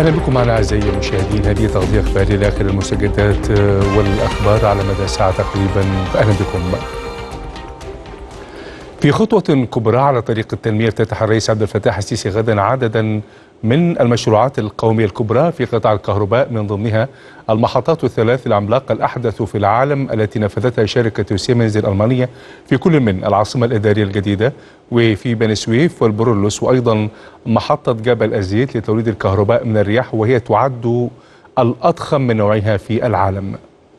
اهلا بكم معنا اعزائي المشاهدين هذه تغطيه اخباريه لاخر المستجدات والاخبار على مدى ساعه تقريبا اهلا بكم. في خطوة كبرى على طريق التنمية افتتح الرئيس عبد الفتاح السيسي غدا عددا من المشروعات القومية الكبرى في قطاع الكهرباء من ضمنها المحطات الثلاث العملاقة الأحدث في العالم التي نفذتها شركة سيمنز الألمانية في كل من العاصمة الإدارية الجديدة وفي بني سويف والبرولوس وأيضا محطة جبل الزيت لتوليد الكهرباء من الرياح وهي تعد الأضخم من نوعها في العالم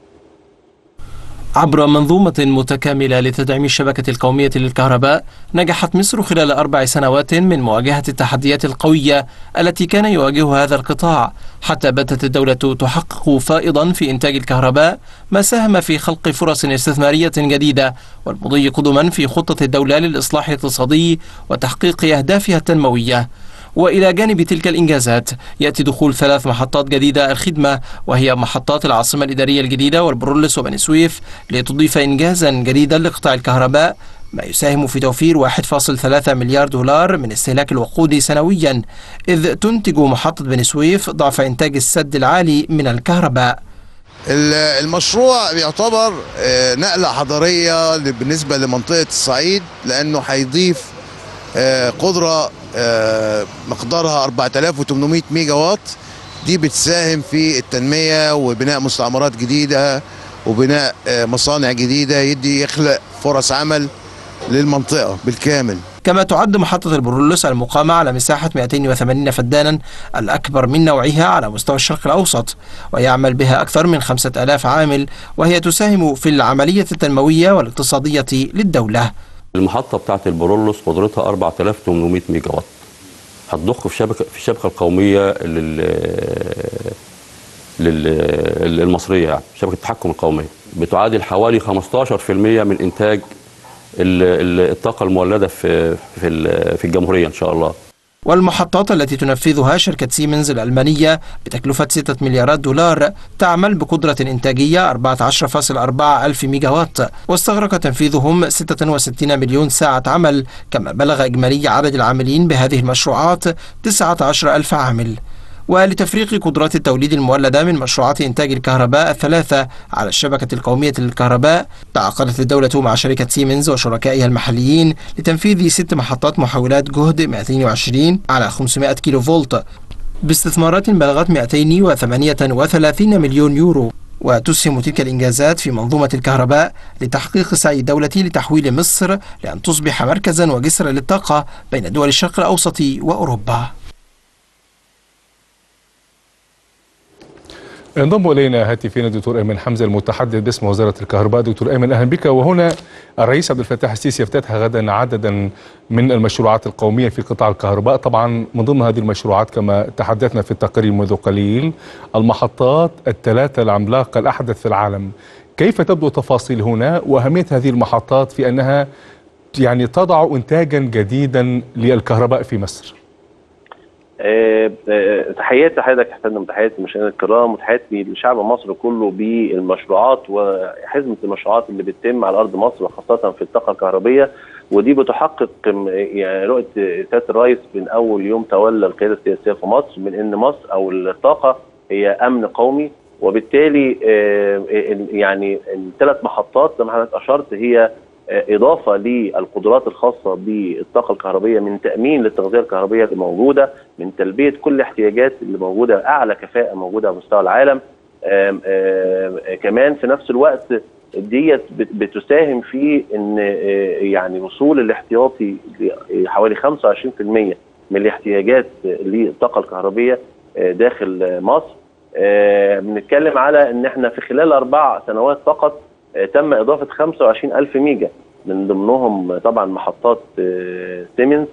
عبر منظومة متكاملة لتدعيم الشبكة القومية للكهرباء نجحت مصر خلال أربع سنوات من مواجهة التحديات القوية التي كان يواجهها هذا القطاع حتى بدأت الدولة تحقق فائضا في إنتاج الكهرباء ما ساهم في خلق فرص استثمارية جديدة والمضي قدما في خطة الدولة للإصلاح الاقتصادي وتحقيق أهدافها التنموية وإلى جانب تلك الإنجازات يأتي دخول ثلاث محطات جديدة الخدمة وهي محطات العاصمة الإدارية الجديدة والبرولس وبني سويف لتضيف إنجازا جديدا لقطاع الكهرباء ما يساهم في توفير 1.3 مليار دولار من استهلاك الوقود سنويا إذ تنتج محطة بني سويف ضعف إنتاج السد العالي من الكهرباء المشروع يعتبر نقلة حضارية بالنسبة لمنطقة الصعيد لأنه هيضيف قدرة مقدارها 4800 ميجا وات دي بتساهم في التنمية وبناء مستعمرات جديدة وبناء مصانع جديدة يدي يخلق فرص عمل للمنطقة بالكامل كما تعد محطة البرولوس المقامة على مساحة 280 فدانا الأكبر من نوعها على مستوى الشرق الأوسط ويعمل بها أكثر من 5000 عامل وهي تساهم في العملية التنموية والاقتصادية للدولة المحطة بتاعت البرولوس قدرتها 4800 ميجا وات هتضخ في شبكة في الشبكة القومية لل للمصرية يعني شبكة التحكم القومية بتعادل حوالي 15% من إنتاج الطاقة المولدة في في في الجمهورية إن شاء الله والمحطات التي تنفذها شركة سيمنز الألمانية بتكلفة 6 مليارات دولار تعمل بقدرة إنتاجية 14.4 ألف ميجا وات واستغرق تنفيذهم 66 مليون ساعة عمل كما بلغ إجمالي عدد العاملين بهذه المشروعات 19 ألف عامل ولتفريق قدرات التوليد المولدة من مشروعات إنتاج الكهرباء الثلاثة على الشبكة القومية للكهرباء تعاقدت الدولة مع شركة سيمنز وشركائها المحليين لتنفيذ ست محطات محولات جهد 220 على 500 كيلو فولت باستثمارات بلغت 238 مليون يورو وتسهم تلك الإنجازات في منظومة الكهرباء لتحقيق سعي الدولة لتحويل مصر لأن تصبح مركزا وجسرا للطاقة بين دول الشرق الأوسط وأوروبا انضم الينا هاتفيا الدكتور ايمن حمزه المتحدث باسم وزاره الكهرباء دكتور ايمن اهلا بك وهنا الرئيس عبد الفتاح السيسي يفتتح غدا عددا من المشروعات القوميه في قطاع الكهرباء طبعا من ضمن هذه المشروعات كما تحدثنا في التقرير منذ قليل المحطات الثلاثه العملاقه الاحدث في العالم كيف تبدو تفاصيل هنا واهميه هذه المحطات في انها يعني تضع انتاجا جديدا للكهرباء في مصر أه أه تحياتي لحضرتك يا فندم تحياتي المشاهدين الكرام وتحياتي لشعب مصر كله بالمشروعات وحزمه المشروعات اللي بتتم على ارض مصر وخاصه في الطاقه الكهربيه ودي بتحقق يعني رؤيه سياده الرئيس من اول يوم تولى القياده السياسيه في مصر من ان مصر او الطاقه هي امن قومي وبالتالي أه يعني الثلاث محطات زي ما حضرتك اشرت هي اضافه للقدرات الخاصه بالطاقه الكهربيه من تامين للتغذيه الكهربيه اللي موجوده من تلبيه كل الاحتياجات اللي موجوده اعلى كفاءه موجوده على مستوى العالم آم آم كمان في نفس الوقت ديت بتساهم في ان يعني وصول الاحتياطي حوالي 25% من الاحتياجات للطاقه الكهربيه داخل مصر بنتكلم على ان احنا في خلال اربع سنوات فقط تم اضافه 25 الف ميجا من ضمنهم طبعا محطات سيمنز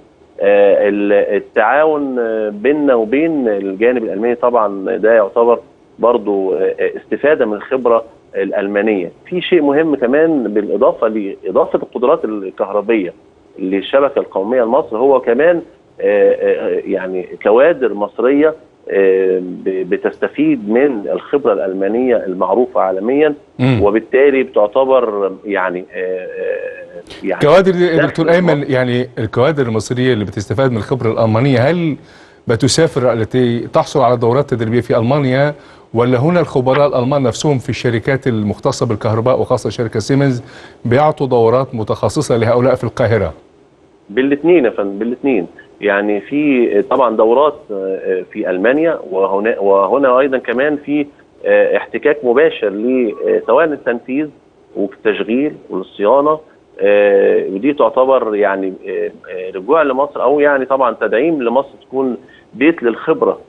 التعاون بيننا وبين الجانب الالماني طبعا ده يعتبر برضو استفاده من الخبره الالمانيه في شيء مهم كمان بالاضافه لاضافه القدرات الكهربيه للشبكه القوميه لمصر هو كمان يعني كوادر مصريه بتستفيد من الخبره الالمانيه المعروفه عالميا مم. وبالتالي بتعتبر يعني يعني كوادر دكتور ايمن يعني الكوادر المصريه اللي بتستفاد من الخبره الالمانيه هل بتسافر التي تحصل على دورات تدريبيه في المانيا ولا هنا الخبراء الالمان نفسهم في الشركات المختصه بالكهرباء وخاصه شركه سيمنز بيعطوا دورات متخصصه لهؤلاء في القاهره بالاثنين يا فندم بالاثنين يعني في طبعا دورات آه، في المانيا وهنا وهنا ايضا كمان في آه، احتكاك مباشر لسواء التنفيذ والتشغيل والصيانه آه، ودي تعتبر يعني آه، آه، رجوع لمصر او يعني طبعا تدعيم لمصر تكون بيت للخبره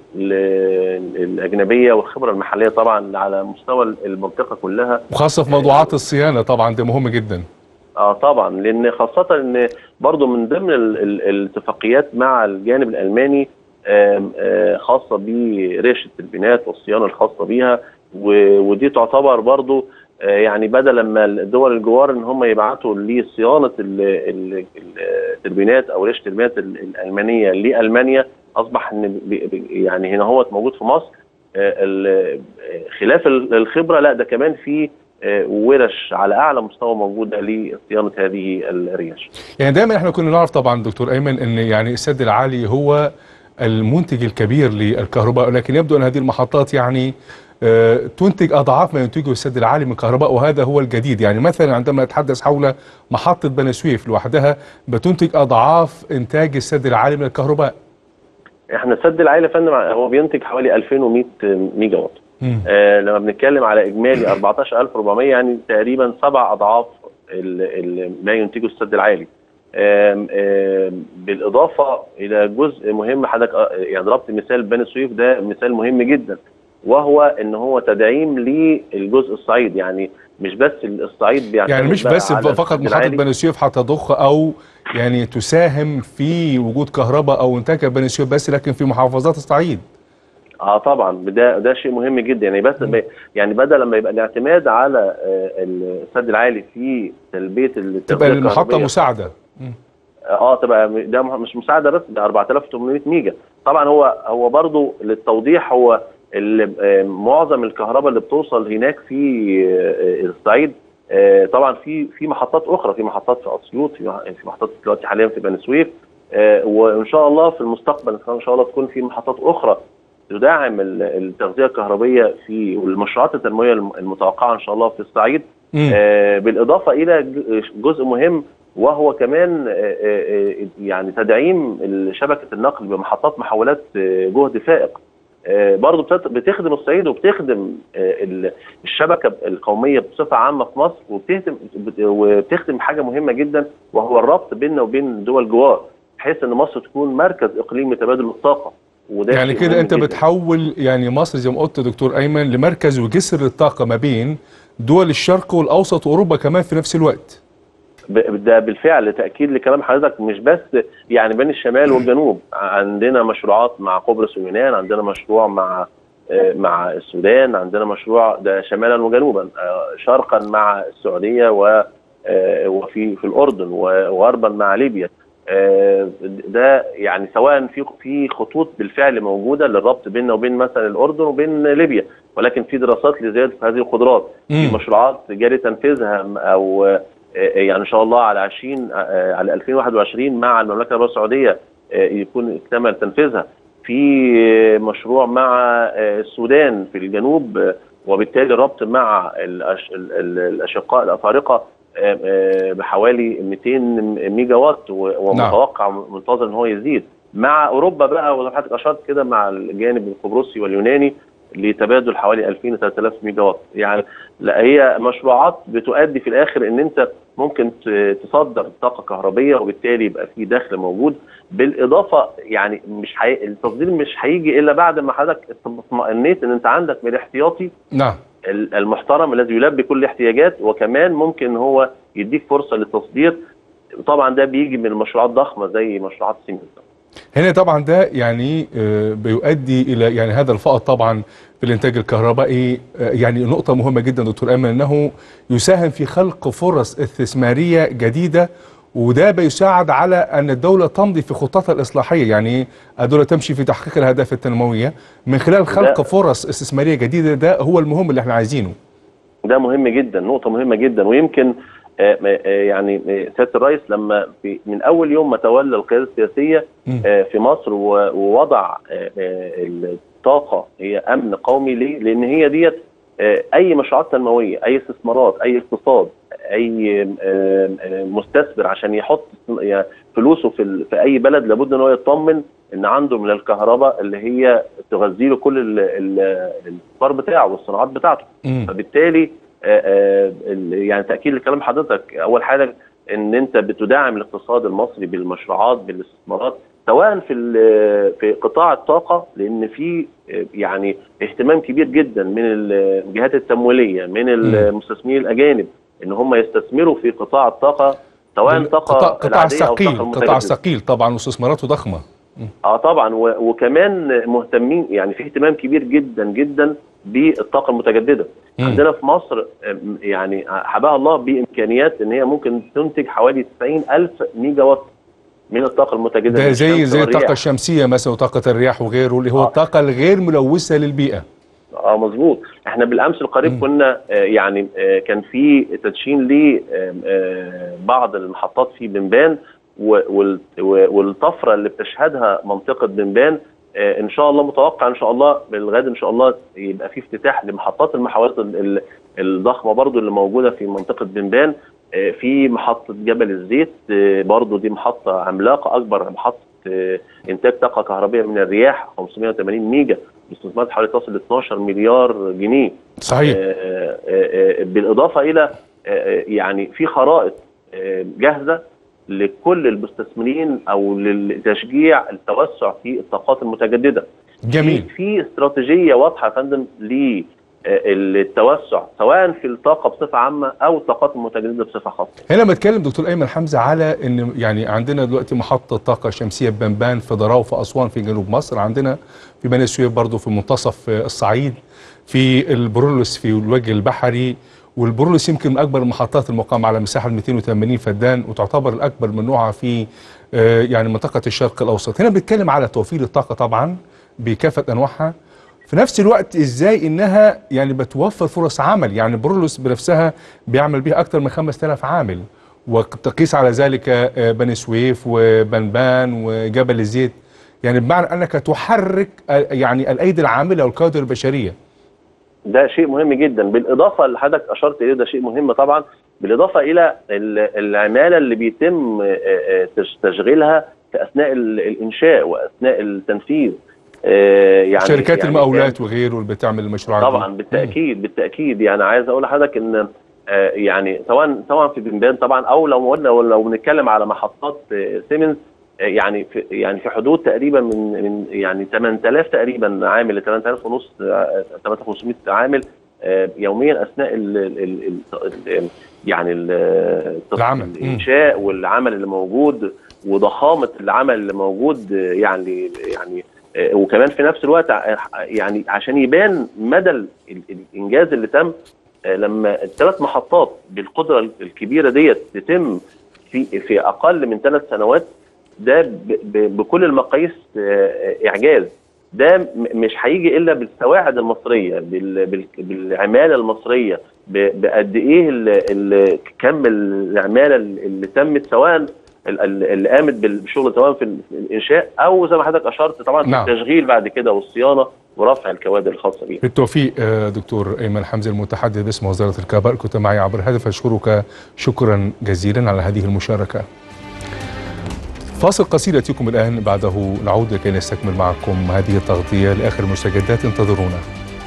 ال- الاجنبيه والخبره المحليه طبعا على مستوى المنطقه كلها وخاصه في موضوعات الصيانه طبعا ده مهم جدا اه طبعا لان خاصه ان برضو من ضمن ال- ال- الاتفاقيات مع الجانب الالماني آم، آه، خاصه بريشه البنات والصيانه الخاصه بيها و- ودي تعتبر برضو آه، يعني بدل ما الدول الجوار ان هم يبعتوا لصيانه ال- ال- ال- التربينات او ريشه البنات ال- الالمانيه لالمانيا اصبح ان بي- بي- يعني هنا هو موجود في مصر آه، ال- آه، خلاف ال- الخبره لا ده كمان في آه، ورش على اعلى مستوى موجوده لصيانه هذه الريش. يعني دايما احنا كنا نعرف طبعا دكتور ايمن ان يعني السد العالي هو المنتج الكبير للكهرباء لكن يبدو ان هذه المحطات يعني آه، تنتج اضعاف ما ينتجه السد العالي من كهرباء وهذا هو الجديد يعني مثلا عندما نتحدث حول محطه بني سويف لوحدها بتنتج اضعاف انتاج السد العالي من الكهرباء احنا السد العالي يا فندم هو بينتج حوالي 2100 ميجا وات. مم. آه لما بنتكلم على اجمالي 14400 يعني تقريبا سبع اضعاف ال- ال- ما ينتجه السد العالي. آم آم بالاضافه الى جزء مهم حضرتك آه، يعني ضربت مثال بني سويف ده مثال مهم جدا وهو ان هو تدعيم للجزء الصعيد يعني مش بس الصعيد بيعتمد يعني مش بقى بس على فقط السد محطه العالي. بني سويف هتضخ او يعني تساهم في وجود كهرباء او انتاج بني سويف بس لكن في محافظات الصعيد اه طبعا ده ده شيء مهم جدا يعني بس ب- يعني بدل ما يبقى الاعتماد على آه، السد العالي في تلبيه التغذيه تبقى المحطه الكهربائية. مساعده اه تبقى م- ده مه- مش مساعده بس ده 4800 ميجا طبعا هو هو برضو للتوضيح هو اللي آه، معظم الكهرباء اللي بتوصل هناك في آه، الصعيد آه، طبعا في في محطات اخرى في محطات في اسيوط في مح- في محطات دلوقتي حاليا في بني سويف آه، وان شاء الله في المستقبل ان شاء الله تكون في محطات اخرى تدعم ال- التغذيه الكهربائيه في والمشروعات التنمويه الم- المتوقعه ان شاء الله في الصعيد مم. آه، بالاضافه الى ج- جزء مهم وهو كمان آه، آه، آه، يعني تدعيم شبكه النقل بمحطات محولات آه، جهد فائق آه، برضه بتت- بتخدم الصعيد وبتخدم آه، ال- الشبكه القوميه بصفه عامه في مصر وبتهتم بت- وبتخدم حاجه مهمه جدا وهو الربط بيننا وبين دول جوار بحيث ان مصر تكون مركز اقليمي تبادل الطاقه وده يعني شيء كده مهم انت جداً. بتحول يعني مصر زي ما قلت دكتور ايمن لمركز وجسر للطاقه ما بين دول الشرق والاوسط واوروبا كمان في نفس الوقت ب- ده بالفعل تاكيد لكلام حضرتك مش بس يعني بين الشمال والجنوب عندنا مشروعات مع قبرص واليونان عندنا مشروع مع آه، مع السودان عندنا مشروع ده شمالا وجنوبا آه، شرقا مع السعوديه و آه، وفي في الاردن وغربا مع ليبيا آه، ده يعني سواء في في خطوط بالفعل موجوده للربط بيننا وبين مثلا الاردن وبين ليبيا ولكن في دراسات لزياده هذه القدرات مم. في مشروعات جاري تنفيذها م- او آه، يعني ان شاء الله على 20 آه، على 2021 مع المملكه العربيه السعوديه آه، يكون اكتمل تنفيذها في آه، مشروع مع آه، السودان في الجنوب آه، وبالتالي الربط مع الأش- ال- ال- الاشقاء الافارقه آه، آه، بحوالي 200 ميجا وات و- ومتوقع منتظر ان هو يزيد مع اوروبا بقى وزي ما حضرتك اشرت كده مع الجانب القبرصي واليوناني لتبادل حوالي 2000 ل 3000 ميجا وات يعني لا هي مشروعات بتؤدي في الاخر ان انت ممكن ت- تصدر طاقه كهربيه وبالتالي يبقى في دخل موجود بالاضافه يعني مش حي... التصدير مش هيجي الا بعد ما حضرتك اطمئنيت ان انت عندك من الاحتياطي نعم ال- المحترم الذي يلبي كل الاحتياجات وكمان ممكن هو يديك فرصه للتصدير طبعا ده بيجي من مشروعات ضخمه زي مشروعات سيمنز هنا طبعا ده يعني آه، بيؤدي الى يعني هذا الفائض طبعا في الانتاج الكهربائي آه، يعني نقطة مهمة جدا دكتور ايمن انه يساهم في خلق فرص استثمارية جديدة وده بيساعد على ان الدولة تمضي في خطتها الاصلاحية يعني الدولة تمشي في تحقيق الاهداف التنموية من خلال خلق ده- فرص استثمارية جديدة ده هو المهم اللي احنا عايزينه ده مهم جدا نقطة مهمة جدا ويمكن آه، آه، يعني آه، سياده الرئيس لما في من اول يوم ما تولى القياده السياسيه مم. آه، في مصر و- ووضع آه، آه، الطاقه هي امن قومي ليه؟ لان هي ديت آه، اي مشروعات تنمويه، اي استثمارات، اي اقتصاد، اي آه، آه، مستثمر عشان يحط يعني فلوسه في ال- في اي بلد لابد ان هو يطمن ان عنده من الكهرباء اللي هي تغذي له كل ال- ال- الاستثمار بتاعه والصناعات بتاعته. مم. فبالتالي آه، آه، ال- يعني تاكيد لكلام حضرتك اول حاجه ان انت بتدعم الاقتصاد المصري بالمشروعات بالاستثمارات سواء في ال- في قطاع الطاقه لان في آه، يعني اهتمام كبير جدا من الجهات التمويليه من المستثمرين الاجانب ان هم يستثمروا في قطاع الطاقه سواء طاقه قطاع قطاع العادية أو ثقيل الطاقة قطاع المتجددة. ثقيل طبعا واستثماراته ضخمه اه طبعا و- وكمان مهتمين يعني في اهتمام كبير جدا جدا بالطاقه المتجدده مم. عندنا في مصر آم، يعني حباها الله بامكانيات ان هي ممكن تنتج حوالي 90 الف ميجا وات من الطاقه المتجدده ده من زي الشمس زي والرياح. الطاقه الشمسيه مثلا وطاقه الرياح وغيره اللي هو آه. الطاقه الغير ملوثه للبيئه اه مظبوط احنا بالامس القريب مم. كنا آه يعني آه كان في تدشين لبعض المحطات في بنبان و- وال- و- والطفره اللي بتشهدها منطقه بنبان آه ان شاء الله متوقع ان شاء الله بالغد ان شاء الله يبقى في افتتاح لمحطات المحاولات ال- ال- الضخمه برضو اللي موجوده في منطقه بنبان آه في محطه جبل الزيت آه برضو دي محطه عملاقه اكبر محطه آه انتاج طاقه كهربائيه من الرياح 580 ميجا باستثمارات حوالي تصل ل 12 مليار جنيه صحيح آه، آه، آه، بالاضافه الى آه، آه، يعني في خرائط آه، جاهزه لكل المستثمرين او للتشجيع التوسع في الطاقات المتجدده جميل في في استراتيجيه واضحه يا فندم للتوسع سواء في الطاقه بصفه عامه او الطاقات المتجدده بصفه خاصه هنا بتكلم دكتور ايمن حمزه على ان يعني عندنا دلوقتي محطه طاقه شمسيه بنبان في ضراو في اسوان في جنوب مصر عندنا في بني سويف برضه في منتصف الصعيد في البرولوس في الوجه البحري والبرولوس يمكن من اكبر المحطات المقامه على مساحه 280 فدان وتعتبر الاكبر من نوعها في آه، يعني منطقه الشرق الاوسط هنا بنتكلم على توفير الطاقه طبعا بكافه انواعها في نفس الوقت ازاي انها يعني بتوفر فرص عمل يعني برولوس بنفسها بيعمل بيها اكثر من 5000 عامل وتقيس على ذلك آه، بني سويف وبنبان وجبل الزيت يعني بمعنى انك تحرك آه، يعني الايدي العامله والكوادر البشريه ده شيء مهم جدا بالاضافه اللي حضرتك اشرت اليه ده شيء مهم طبعا بالاضافه الى ال- العماله اللي بيتم آه، آه، تش- تشغيلها في اثناء ال- الانشاء واثناء التنفيذ آه، يعني شركات يعني المقاولات وغيره اللي بتعمل المشروعات دي. طبعا بالتاكيد بالتاكيد يعني عايز اقول لحضرتك ان آه، يعني سواء سواء في بنبان طبعا او لو قلنا لو بنتكلم على محطات آه، سيمنز آه، يعني في يعني في حدود تقريبا من من يعني 8000 تقريبا عامل ل 8000 ونص آه، 8500 عامل آه، يوميا اثناء ال ال ال ال يعني ال- العمل. مم. الانشاء والعمل اللي موجود وضخامه العمل اللي موجود آه، يعني يعني آه، وكمان في نفس الوقت ع- يعني عشان يبان مدى ال- ال- الانجاز اللي تم آه، لما الثلاث محطات بالقدره الكبيره ديت تتم في في اقل من ثلاث سنوات ده ب- ب- بكل المقاييس آه، اعجاز ده م- مش هيجي الا بالسواعد المصريه بال- بال- بالعماله المصريه ب- بقد ايه ال- ال- كم العماله اللي تمت سواء ال- ال- اللي قامت بالشغل سواء في الانشاء او زي ما حضرتك اشرت طبعا في نعم. التشغيل بعد كده والصيانه ورفع الكوادر الخاصه بيها بالتوفيق آه، دكتور ايمن حمزه المتحدث باسم وزاره الكهرباء كنت معي عبر الهاتف اشكرك شكرا جزيلا على هذه المشاركه. فاصل قصير ياتيكم الان بعده نعود لكي نستكمل معكم هذه التغطيه لاخر المستجدات انتظرونا.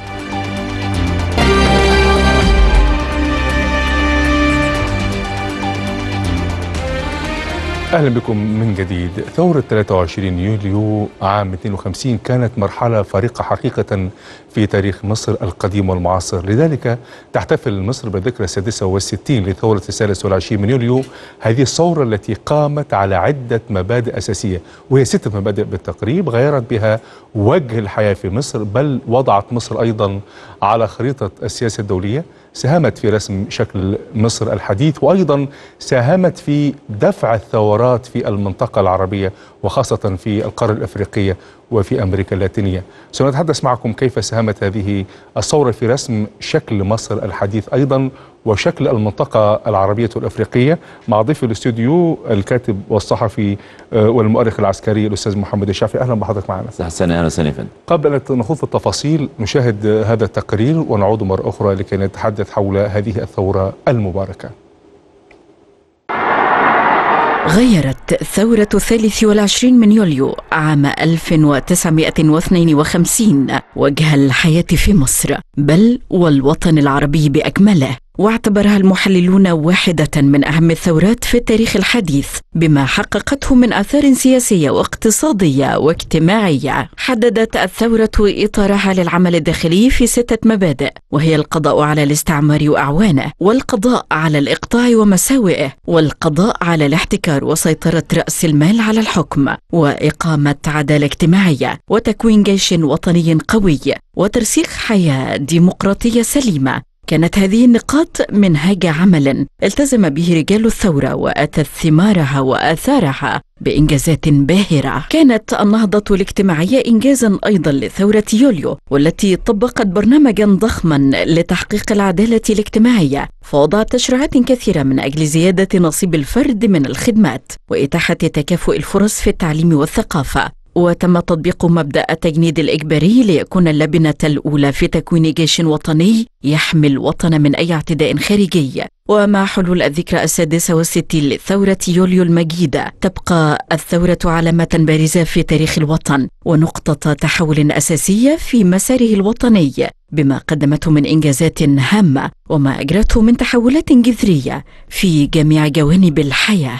اهلا بكم من جديد ثورة 23 يوليو عام 52 كانت مرحلة فارقة حقيقة في تاريخ مصر القديم والمعاصر لذلك تحتفل مصر بالذكرى السادسة والستين لثورة الثالث والعشرين من يوليو هذه الثورة التي قامت على عدة مبادئ أساسية وهي ستة مبادئ بالتقريب غيرت بها وجه الحياة في مصر بل وضعت مصر أيضا على خريطة السياسة الدولية ساهمت في رسم شكل مصر الحديث وايضا ساهمت في دفع الثورات في المنطقه العربيه وخاصه في القاره الافريقيه وفي أمريكا اللاتينية سنتحدث معكم كيف ساهمت هذه الثورة في رسم شكل مصر الحديث أيضا وشكل المنطقة العربية والأفريقية مع ضيف الاستوديو الكاتب والصحفي آه، والمؤرخ العسكري الأستاذ محمد الشافعي أهلا بحضرتك معنا حسنا اهلا وسهلا يا فندم قبل أن نخوض في التفاصيل نشاهد هذا التقرير ونعود مرة أخرى لكي نتحدث حول هذه الثورة المباركة غيرت ثورة الثالث والعشرين من يوليو عام 1952 وجه الحياة في مصر بل والوطن العربي بأكمله واعتبرها المحللون واحدة من أهم الثورات في التاريخ الحديث بما حققته من آثار سياسية واقتصادية واجتماعية حددت الثورة إطارها للعمل الداخلي في ستة مبادئ وهي القضاء على الاستعمار وأعوانه والقضاء على الإقطاع ومساوئه والقضاء على الاحتكار وسيطرة رأس المال على الحكم وإقامة عدالة اجتماعية وتكوين جيش وطني قوي وترسيخ حياة ديمقراطية سليمة كانت هذه النقاط منهاج عمل التزم به رجال الثورة وأتت ثمارها وآثارها بإنجازات باهرة كانت النهضة الاجتماعية إنجازا أيضا لثورة يوليو والتي طبقت برنامجا ضخما لتحقيق العدالة الاجتماعية فوضعت تشريعات كثيرة من أجل زيادة نصيب الفرد من الخدمات وإتاحة تكافؤ الفرص في التعليم والثقافة وتم تطبيق مبدا التجنيد الاجباري ليكون اللبنه الاولى في تكوين جيش وطني يحمي الوطن من اي اعتداء خارجي ومع حلول الذكرى السادسة والستين لثورة يوليو المجيدة تبقى الثورة علامة بارزة في تاريخ الوطن ونقطة تحول أساسية في مساره الوطني بما قدمته من إنجازات هامة وما أجرته من تحولات جذرية في جميع جوانب الحياة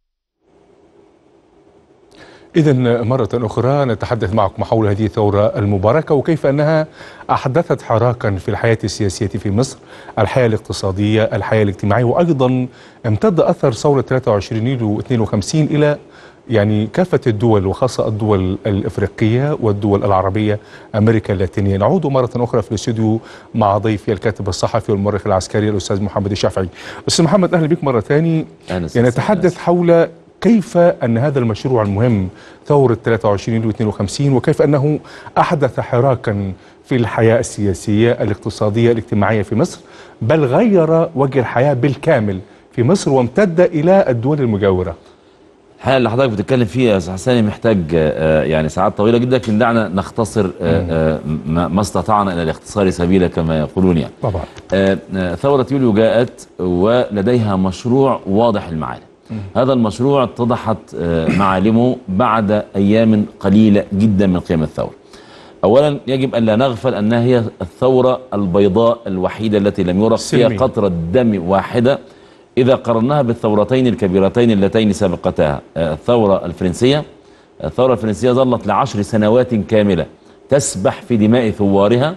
إذا مرة أخرى نتحدث معكم حول هذه الثورة المباركة وكيف أنها أحدثت حراكا في الحياة السياسية في مصر الحياة الاقتصادية الحياة الاجتماعية وأيضا امتد أثر ثورة 23 يوليو 52 إلى يعني كافة الدول وخاصة الدول الإفريقية والدول العربية أمريكا اللاتينية نعود مرة أخرى في الاستوديو مع ضيفي الكاتب الصحفي والمؤرخ العسكري الأستاذ محمد الشافعي أستاذ محمد أهلا بك مرة ثانية أهلا يعني وسهلا. نتحدث حول كيف أن هذا المشروع المهم ثورة 23 يوليو 52 وكيف أنه أحدث حراكا في الحياة السياسية الاقتصادية الاجتماعية في مصر بل غير وجه الحياة بالكامل في مصر وامتد إلى الدول المجاورة الحقيقه اللي حضرتك بتتكلم فيه يا استاذ حساني محتاج آه، يعني ساعات طويله جدا لكن دعنا نختصر آه، آه، ما ما استطعنا الى الاختصار سبيلا كما يقولون يعني. طبعا آه، آه، ثورة يوليو جاءت ولديها مشروع واضح المعالم هذا المشروع اتضحت آه، معالمه بعد أيام قليلة جدا من قيام الثورة أولا يجب أن لا نغفل أنها هي الثورة البيضاء الوحيدة التي لم يرق فيها سلمي. قطرة دم واحدة إذا قارناها بالثورتين الكبيرتين اللتين سبقتها آه، الثورة الفرنسية الثورة الفرنسية ظلت لعشر سنوات كاملة تسبح في دماء ثوارها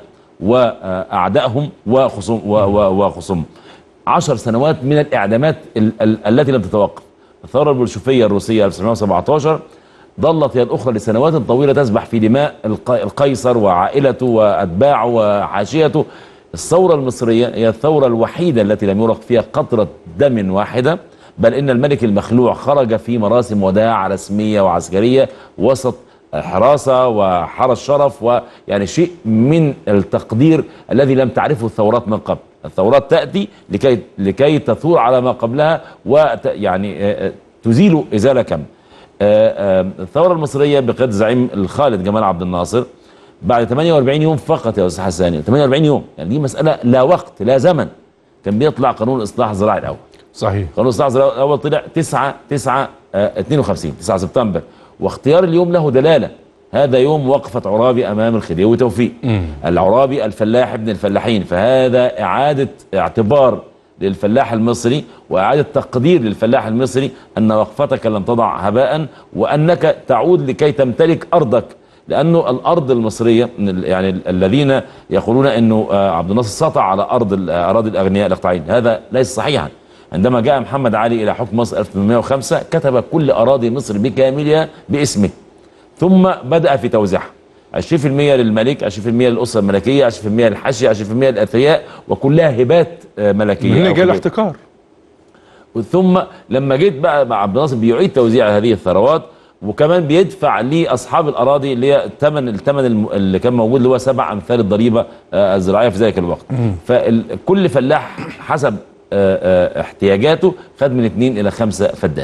وأعدائهم وخصوم و- و- وخصومهم عشر سنوات من الإعدامات ال- ال- التي لم تتوقف الثورة البولشفية الروسية 1917 ظلت هي الأخرى لسنوات طويلة تسبح في دماء الق- القيصر وعائلته وأتباعه وحاشيته الثورة المصرية هي الثورة الوحيدة التي لم يرق فيها قطرة دم واحدة بل إن الملك المخلوع خرج في مراسم وداع رسمية وعسكرية وسط حراسة وحرس شرف ويعني شيء من التقدير الذي لم تعرفه الثورات من قبل الثورات تأتي لكي, لكي تثور على ما قبلها ويعني تزيل إزالة كاملة آه، آه، الثورة المصرية بقيادة زعيم الخالد جمال عبد الناصر بعد 48 يوم فقط يا أستاذ حساني 48 يوم يعني دي مسألة لا وقت لا زمن كان بيطلع قانون الإصلاح الزراعي الأول صحيح قانون الإصلاح الزراعي الأول طلع 9 9 آه، 52 9 سبتمبر واختيار اليوم له دلالة هذا يوم وقفة عرابي أمام الخديوي توفيق العرابي الفلاح ابن الفلاحين فهذا إعادة اعتبار للفلاح المصري وإعادة تقدير للفلاح المصري أن وقفتك لن تضع هباء وأنك تعود لكي تمتلك أرضك لأنه الأرض المصرية يعني الذين يقولون أنه آه، عبد الناصر سطع على أرض ال- أراضي الأغنياء الإقطاعيين هذا ليس صحيحا عندما جاء محمد علي إلى حكم مصر 1805 كتب كل أراضي مصر بكاملها باسمه ثم بدأ في توزيعها 20% للملك 20% للأسرة الملكية 20% للحاشية 20% للأثرياء وكلها هبات آه، ملكية من هنا أو جاء خديوية. الاحتكار ثم لما جيت بقى مع عبد الناصر بيعيد توزيع هذه الثروات وكمان بيدفع لاصحاب الاراضي اللي هي الثمن الثمن الم- اللي كان موجود اللي هو سبع امثال الضريبه آه، الزراعيه في ذلك الوقت فكل فلاح حسب آه، آه، احتياجاته خد من اثنين الى خمسه فدان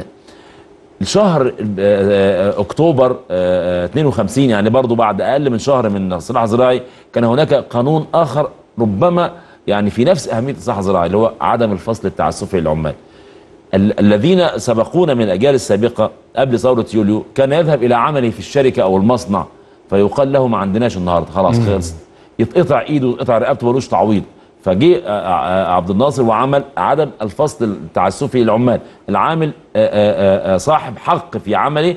الشهر آه، آه، اكتوبر آه، آه، 52 يعني برضو بعد اقل من شهر من الصلاح الزراعي كان هناك قانون اخر ربما يعني في نفس اهميه الصلاح الزراعي اللي هو عدم الفصل التعسفي للعمال ال- الذين سبقونا من الاجيال السابقه قبل ثوره يوليو كان يذهب الى عمله في الشركه او المصنع فيقال له ما عندناش النهارده خلاص خلص يتقطع ايده يتقطع رقبته ملوش تعويض فجه آه، آه، عبد الناصر وعمل عدم الفصل التعسفي للعمال العامل آه، آه، آه، صاحب حق في عمله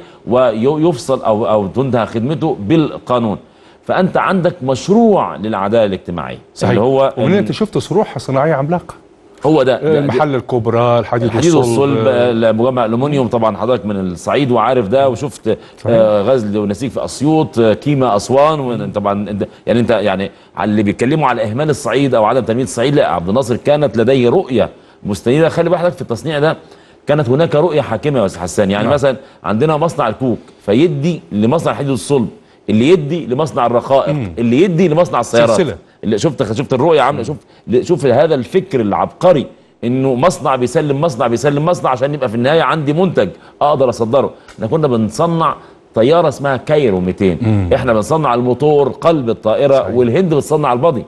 ويفصل او او تنتهى خدمته بالقانون فانت عندك مشروع للعداله الاجتماعيه صحيح اللي هو ومن انت شفت صروح صناعيه عملاقه هو ده, ده- المحل الكبرى الحديد الحديد والصلب والصلب آه، مجمع الالومنيوم طبعا حضرتك من الصعيد وعارف ده وشفت آه، غزل ونسيج في اسيوط آه، كيما اسوان وإن- طبعا انت يعني انت يعني على اللي بيتكلموا على اهمال الصعيد او عدم تنميه الصعيد لا عبد الناصر كانت لديه رؤيه مستنيره خلي بالك في التصنيع ده كانت هناك رؤيه حاكمه يا استاذ حسان يعني نعم. مثلا عندنا مصنع الكوك فيدي لمصنع الحديد والصلب اللي يدي لمصنع الرقائق اللي يدي لمصنع السيارات سلسلة. اللي شفت شفت الرؤيه عامله شوف شوف هذا الفكر العبقري انه مصنع بيسلم مصنع بيسلم مصنع عشان يبقى في النهايه عندي منتج اقدر اصدره احنا كنا بنصنع طياره اسمها كايرو 200 احنا بنصنع الموتور قلب الطائره صحيح. والهند بتصنع البادي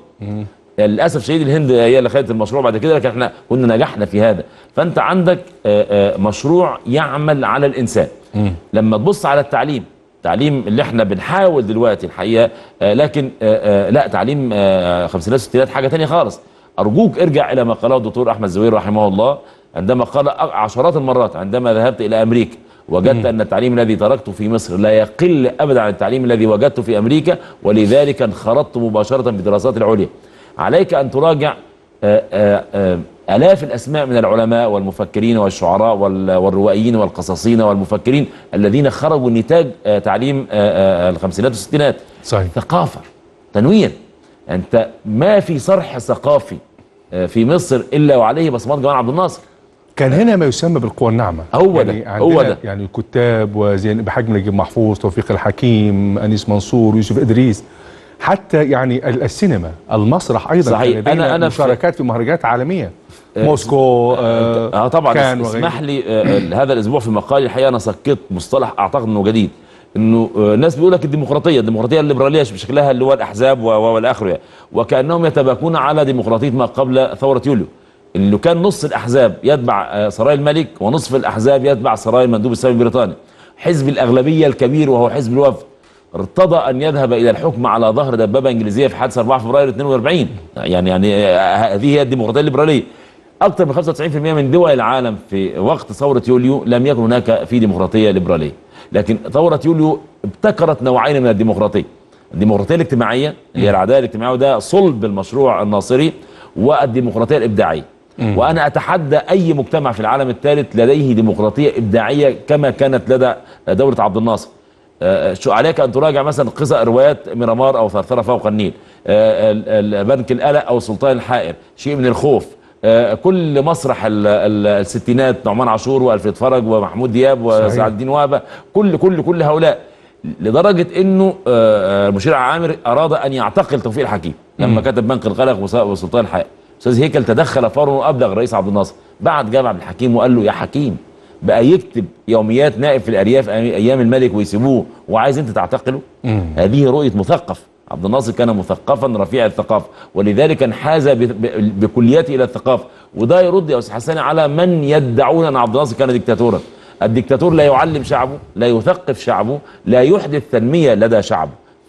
للاسف شديد الهند هي اللي خدت المشروع بعد كده لكن احنا كنا نجحنا في هذا فانت عندك آه، آه، مشروع يعمل على الانسان لما تبص على التعليم التعليم اللي احنا بنحاول دلوقتي الحقيقه آه، لكن آه، آه، لا تعليم آه، خمسينات وستينات حاجه تانية خالص ارجوك ارجع الى ما قاله الدكتور احمد زوير رحمه الله عندما قال عشرات المرات عندما ذهبت الى امريكا وجدت ان التعليم الذي تركته في مصر لا يقل ابدا عن التعليم الذي وجدته في امريكا ولذلك انخرطت مباشره في الدراسات العليا عليك ان تراجع آه، آه، آه، آلاف الأسماء من العلماء والمفكرين والشعراء وال- والروائيين والقصاصين والمفكرين الذين خرجوا نتاج آه، تعليم آه، آه، الخمسينات والستينات صحيح ثقافة تنوير أنت ما في صرح ثقافي آه، في مصر إلا وعليه بصمات جمال عبد الناصر كان هنا ما يسمى بالقوى الناعمة هو يعني ده، عندنا هو ده. يعني الكتاب وزين بحجم نجيب محفوظ توفيق الحكيم أنيس منصور يوسف إدريس حتى يعني ال- السينما المسرح أيضا صحيح. كان لدينا أنا- أنا في- مشاركات في مهرجانات عالمية آه، موسكو آه اه طبعا كان اس- وغيره. اسمح لي آه، آه، هذا الاسبوع في مقالي الحقيقه انا سقطت مصطلح اعتقد انه جديد انه آه، الناس بيقول لك الديمقراطيه الديمقراطيه الليبراليه بشكلها اللي هو الاحزاب و- و- والى اخره يعني. وكانهم يتباكون على ديمقراطيه ما قبل ثوره يوليو اللي كان نص الاحزاب يتبع آه، سراي الملك ونصف الاحزاب يتبع سراي المندوب السامي البريطاني حزب الاغلبيه الكبير وهو حزب الوفد ارتضى ان يذهب الى الحكم على ظهر دبابه انجليزيه في حادث 4 فبراير 42 يعني يعني آه، هذه هي الديمقراطيه الليبراليه اكثر من 95% من دول العالم في وقت ثوره يوليو لم يكن هناك في ديمقراطيه ليبراليه لكن ثوره يوليو ابتكرت نوعين من الديمقراطيه الديمقراطيه الاجتماعيه اللي هي العداله الاجتماعيه وده صلب المشروع الناصري والديمقراطيه الابداعيه وانا اتحدى اي مجتمع في العالم الثالث لديه ديمقراطيه ابداعيه كما كانت لدى دوله عبد الناصر آه، شو عليك ان تراجع مثلا قصة روايات ميرامار او ثرثرة فوق النيل آه، ال- ال- بنك القلق او سلطان الحائر شيء من الخوف آه، كل مسرح ال- ال- الستينات نعمان عاشور والفريد فرج ومحمود دياب وسعد الدين وهبه كل كل كل هؤلاء لدرجه انه آه، آه، المشير عامر اراد ان يعتقل توفيق الحكيم لما كتب بنك القلق وس- وسلطان الحائر استاذ هيكل تدخل فورا وابلغ الرئيس عبد الناصر بعت جامع عبد الحكيم وقال له يا حكيم بقى يكتب يوميات نائب في الارياف أي- ايام الملك ويسيبوه وعايز انت تعتقله هذه رؤيه مثقف عبد الناصر كان مثقفا رفيع الثقافه ولذلك انحاز ب- ب- بكليته الى الثقافه وده يرد يا استاذ حسان على من يدعون ان عبد الناصر كان ديكتاتورا الديكتاتور لا يعلم شعبه لا يثقف شعبه لا يحدث تنميه لدى شعبه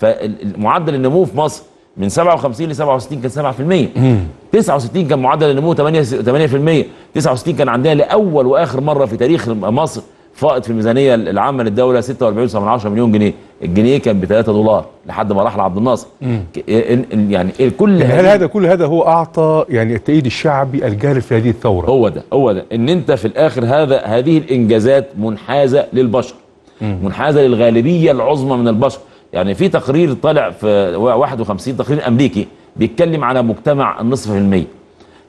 فمعدل النمو في مصر من 57 ل 67 كان 7% 69 كان معدل النمو 8 8% 69 كان عندنا لاول واخر مره في تاريخ مصر فائض في الميزانيه العامه للدوله 46.10 مليون جنيه الجنيه كان ب 3 دولار لحد ما راح لعبد الناصر ك- ال- ال- يعني الكل يعني هل هذه- هذا كل هذا هو أعطى يعني التأييد الشعبي الجاري في هذه الثورة هو ده هو ده ان انت في الاخر هذا هذه الانجازات منحازه للبشر منحازه للغالبيه العظمى من البشر يعني في تقرير طالع في 51 تقرير امريكي بيتكلم على مجتمع النصف في المية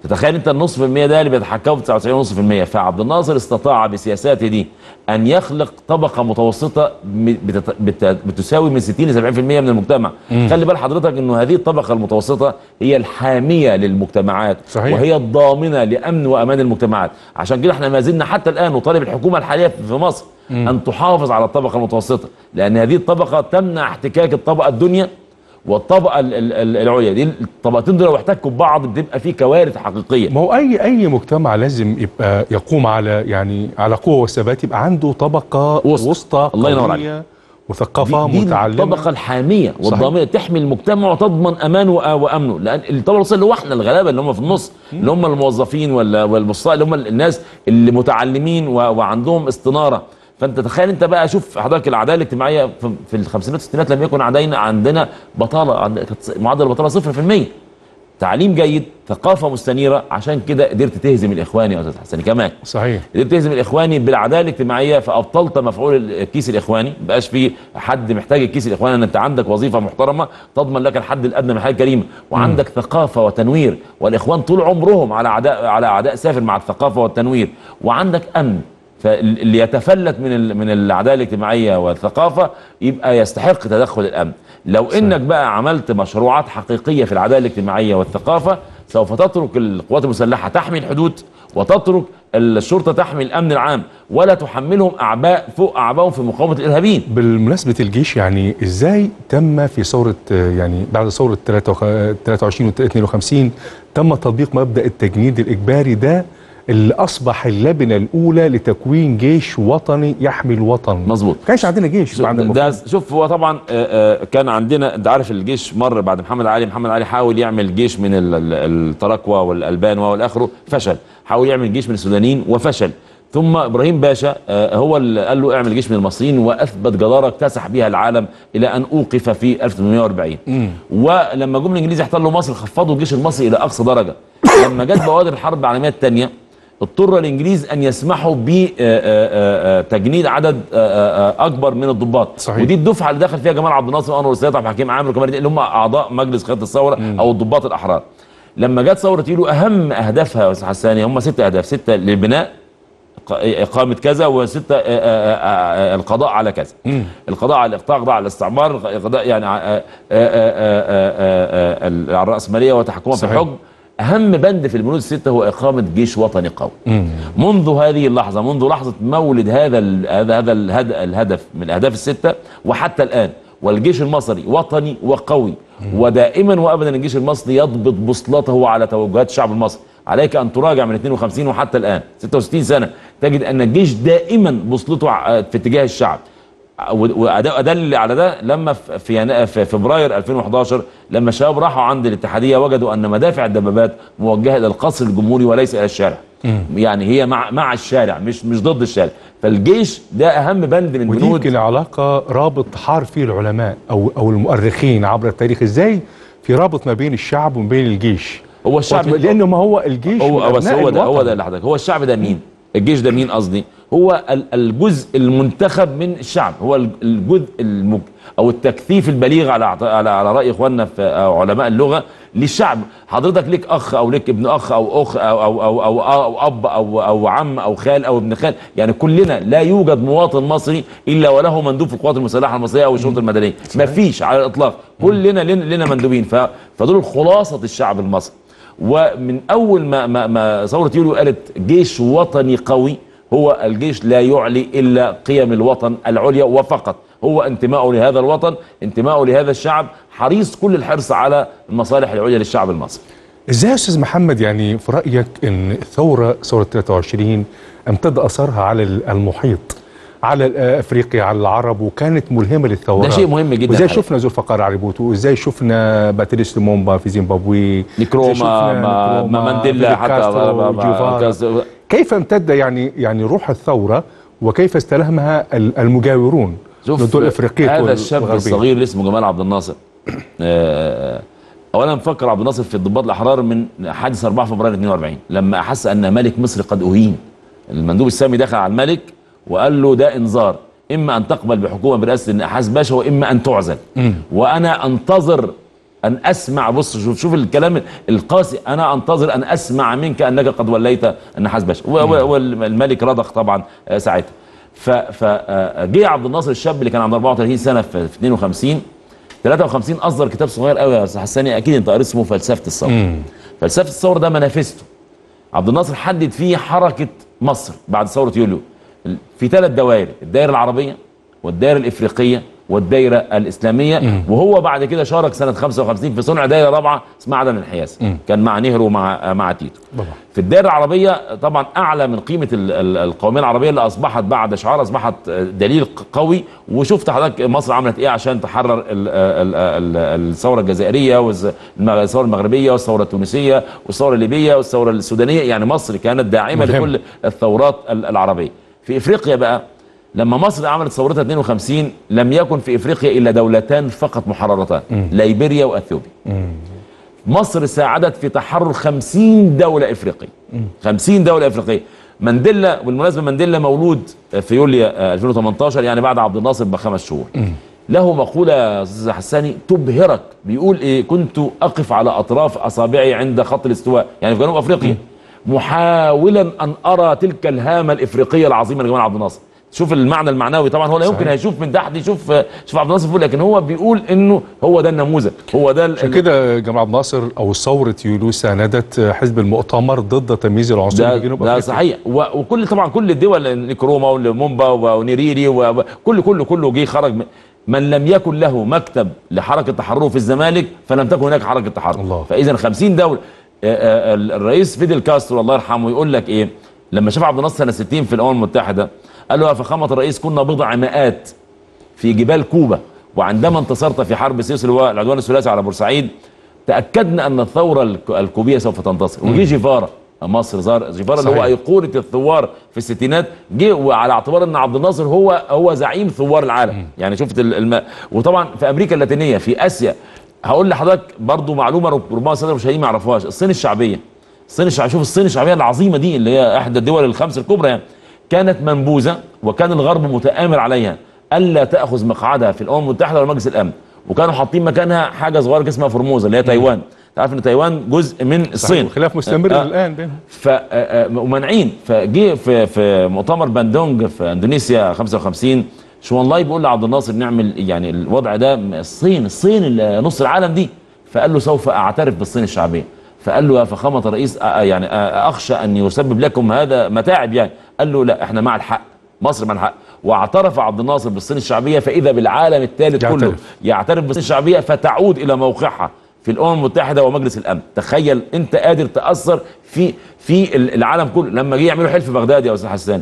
تتخيل انت النصف في المية ده اللي بيتحكموا في 99.5% فعبد الناصر استطاع بسياساته دي ان يخلق طبقه متوسطه م- بتت- بت- بتساوي من 60 ل 70% من المجتمع خلي بال حضرتك انه هذه الطبقه المتوسطه هي الحاميه للمجتمعات صحيح. وهي الضامنه لامن وامان المجتمعات عشان كده احنا ما زلنا حتى الان نطالب الحكومه الحاليه في مصر ان تحافظ على الطبقه المتوسطه لان هذه الطبقه تمنع احتكاك الطبقه الدنيا والطبقه ال- ال- ال- العليا دي الطبقتين دول لو احتكوا ببعض بتبقى في كوارث حقيقيه ما هو اي اي مجتمع لازم يبقى يقوم على يعني على قوه وثبات يبقى عنده طبقه وسط. وسطى الله ينور قوية وثقافه دي, دي متعلمه الطبقه الحاميه والضامنه تحمي المجتمع وتضمن امانه وأ- وامنه لان الطبقه الوسطى اللي هو احنا الغلابه اللي هم في النص اللي هم الموظفين ولا والبسطاء اللي هم الناس اللي متعلمين و- وعندهم استناره فانت تخيل انت بقى شوف حضرتك العداله الاجتماعيه في, في الخمسينات والستينات لم يكن عندنا عندنا بطاله عند- كانت معدل البطاله 0% تعليم جيد ثقافه مستنيره عشان كده قدرت تهزم الاخواني يا استاذ حسن كمان صحيح قدرت تهزم الاخواني بالعداله الاجتماعيه فابطلت مفعول الكيس الاخواني مبقاش في حد محتاج الكيس الاخواني ان انت عندك وظيفه محترمه تضمن لك الحد الادنى من الحياه الكريمه وعندك ثقافه وتنوير والاخوان طول عمرهم على اعداء على اعداء سافر مع الثقافه والتنوير وعندك امن فاللي يتفلت من ال- من العداله الاجتماعيه والثقافه يبقى يستحق تدخل الامن لو انك بقى عملت مشروعات حقيقيه في العداله الاجتماعيه والثقافه سوف تترك القوات المسلحه تحمي الحدود وتترك الشرطه تحمي الامن العام ولا تحملهم اعباء فوق اعبائهم في مقاومه الارهابيين بالمناسبة الجيش يعني ازاي تم في ثورة آه، يعني بعد ثورة 23 و 52 تم تطبيق مبدأ التجنيد الإجباري ده اللي أصبح اللبنة الأولى لتكوين جيش وطني يحمي الوطن مظبوط. ما كانش عندنا جيش بعد ده المفروض. شوف هو طبعا آه، آه، كان عندنا انت عارف الجيش مر بعد محمد علي محمد علي حاول يعمل جيش من ال- ال- التراكوة والالبان والاخره فشل حاول يعمل جيش من السودانيين وفشل ثم ابراهيم باشا آه، هو اللي قال له اعمل جيش من المصريين واثبت جداره اكتسح بها العالم الى ان اوقف في 1840 ولما جم الانجليز يحتلوا مصر خفضوا الجيش المصري الى اقصى درجه لما جت بوادر الحرب العالميه الثانيه اضطر الانجليز ان يسمحوا بتجنيد عدد آه، آه، اكبر من الضباط صحيح. ودي الدفعه اللي دخل فيها جمال عبد الناصر وانور السادات عبد الحكيم عامر وكمان اللي هم اعضاء مجلس قياده الثوره او الضباط الاحرار لما جت ثوره يوليو اهم اهدافها يا استاذ حساني هم ست اهداف سته للبناء ق- إقامة كذا وستة آه، آه، آه، القضاء على كذا القضاء على الإقطاع القضاء على الاستعمار القضاء يعني آه، آه، آه، آه، آه، آه، على الرأسمالية وتحكمها في صحيح. الحكم أهم بند في البنود الستة هو إقامة جيش وطني قوي منذ هذه اللحظة منذ لحظة مولد هذا ال- هذا هذا الهد- الهدف من الأهداف الستة وحتى الآن والجيش المصري وطني وقوي ودائما وابدا الجيش المصري يضبط بوصلته على توجهات الشعب المصري عليك ان تراجع من 52 وحتى الان 66 سنه تجد ان الجيش دائما بوصلته ع- في اتجاه الشعب وادل على ده لما في في ينا- في فبراير 2011 لما الشباب راحوا عند الاتحاديه وجدوا ان مدافع الدبابات موجهه الى القصر الجمهوري وليس الى الشارع يعني هي مع مع الشارع مش مش ضد الشارع فالجيش ده اهم بند من ودي بنود يمكن علاقة رابط حار فيه العلماء أو أو المؤرخين عبر التاريخ ازاي في رابط ما بين الشعب وما بين الجيش هو الشعب لأنه ما هو الجيش هو من بس أبناء هو ده هو الوطن. ده اللي حضرتك هو الشعب ده مين؟ الجيش ده مين قصدي؟ هو ال- الجزء المنتخب من الشعب هو ال- الجزء المج... او التكثيف البليغ على أعط- على على راي اخواننا في أو علماء اللغه للشعب حضرتك ليك اخ او ليك ابن اخ او اخ او او او, أو, أو اب او او عم او خال او ابن خال يعني كلنا لا يوجد مواطن مصري الا وله مندوب في القوات المسلحه المصريه او الشرطه المدنيه ما فيش على الاطلاق كلنا لنا لنا مندوبين ف... فدول خلاصه الشعب المصري ومن اول ما ما, ما ثوره يوليو قالت جيش وطني قوي هو الجيش لا يعلي الا قيم الوطن العليا وفقط هو انتمائه لهذا الوطن انتمائه لهذا الشعب حريص كل الحرص على المصالح العليا للشعب المصري ازاي يا استاذ محمد يعني في رايك ان الثوره ثوره 23 امتد اثرها على المحيط على افريقيا على العرب وكانت ملهمه للثورات ده شيء مهم جدا وازاي الحقيقة. شفنا ذوالفقار عريبوتو وازاي شفنا باتريس لومومبا في زيمبابوي إزاي نكروما شفنا ما, نكروما، ما مانديلا فيدل حتى كاسترو، ما- ما- جيفارا. كاسترو. كيف امتد يعني يعني روح الثوره وكيف استلهمها ال- المجاورون شوف الدول الافريقيه هذا الشاب والغربية. الصغير اللي اسمه جمال عبد الناصر آه، اولا فكر عبد الناصر في الضباط الاحرار من حادث 4 فبراير 42 لما احس ان ملك مصر قد اهين المندوب السامي دخل على الملك وقال له ده انذار اما ان تقبل بحكومه برئاسه النحاس باشا واما ان تعزل وانا انتظر ان اسمع بص شوف شوف الكلام القاسي انا انتظر ان اسمع منك انك قد وليت النحاس باشا و- و- والملك رضخ طبعا آه، ساعتها فجه عبد الناصر الشاب اللي كان عنده 34 سنه في في 52 53 اصدر كتاب صغير قوي يا استاذ حساني اكيد انت قريت اسمه فلسفه الثوره فلسفه الثوره ده منافسته عبد الناصر حدد فيه حركه مصر بعد ثوره يوليو في ثلاث دوائر الدائره العربيه والدائره الافريقيه والدائره الاسلاميه وهو بعد كده شارك سنه 55 في صنع دائره رابعه اسمها عدم الانحياز كان مع نهرو ومع مع تيتو طبعا. في الدائره العربيه طبعا اعلى من قيمه ال- ال- القوميه العربيه اللي اصبحت بعد شعار اصبحت دليل قوي وشفت حضرتك مصر عملت ايه عشان تحرر ال- ال- ال- الثوره الجزائريه والثوره المغربيه والثوره التونسيه والثوره الليبيه والثوره السودانيه يعني مصر كانت داعمه مهم. لكل الثورات ال- العربيه في افريقيا بقى لما مصر عملت ثورتها 52 لم يكن في افريقيا الا دولتان فقط محررتان ليبيريا واثيوبيا مصر ساعدت في تحرر 50 دولة إفريقية 50 دولة إفريقية مانديلا بالمناسبة مانديلا مولود في يوليو آه، 2018 يعني بعد عبد الناصر بخمس شهور له مقولة يا أستاذ حساني تبهرك بيقول إيه كنت أقف على أطراف أصابعي عند خط الاستواء يعني في جنوب أفريقيا محاولا أن أرى تلك الهامة الإفريقية العظيمة لجمال عبد الناصر شوف المعنى المعنوي طبعا هو لا يمكن صحيح. هيشوف من تحت يشوف شوف عبد الناصر فوق لكن هو بيقول انه هو ده النموذج هو ده ال- عشان كده جمال عبد الناصر او ثوره يوليو ساندت حزب المؤتمر ضد تمييز العنصريه ده, في جنوب ده افريقيا صحيح و- وكل طبعا كل الدول نكروما ولمومبا ونيريري وكل كله كله جه خرج من- من لم يكن له مكتب لحركه تحرره في الزمالك فلم تكن هناك حركه تحرر الله. فاذا 50 دوله آه، آه، الرئيس فيدل كاسترو الله يرحمه يقول لك ايه لما شاف عبد الناصر سنه 60 في الامم المتحده قال له يا فخامه الرئيس كنا بضع مئات في جبال كوبا وعندما انتصرت في حرب سيسل والعدوان الثلاثي على بورسعيد تاكدنا ان الثوره الك- الكوبيه سوف تنتصر وجي جيفارا مصر زار جيفارا اللي هو صحيح. ايقونه الثوار في الستينات جه وعلى اعتبار ان عبد الناصر هو هو زعيم ثوار العالم يعني شفت ال- الم... وطبعا في امريكا اللاتينيه في اسيا هقول لحضرتك برضو معلومه رب- ربما الساده المشاهدين ما يعرفوهاش الصين الشعبيه الصين الشعبيه شوف الصين الشعبيه العظيمه دي اللي هي احدى الدول الخمس الكبرى يعني كانت منبوذه وكان الغرب متآمر عليها الا تاخذ مقعدها في الامم المتحده ولا مجلس الامن وكانوا حاطين مكانها حاجه صغيره كده اسمها فرموزه اللي هي تايوان تعرف ان تايوان جزء من الصين خلاف مستمر آه، آه. الان بينهم ف آه، آه، ومانعين فجه في في مؤتمر باندونج في اندونيسيا 55 شوان لاي بيقول لعبد الناصر نعمل يعني الوضع ده الصين الصين اللي نص العالم دي فقال له سوف اعترف بالصين الشعبيه فقال له يا فخامه الرئيس آه، يعني آه، اخشى ان يسبب لكم هذا متاعب يعني قال له لا احنا مع الحق مصر مع الحق واعترف عبد الناصر بالصين الشعبيه فاذا بالعالم الثالث يعترف. كله يعترف بالصين الشعبيه فتعود الى موقعها في الامم المتحده ومجلس الامن تخيل انت قادر تاثر في في العالم كله لما جه يعملوا حلف بغداد يا استاذ حسان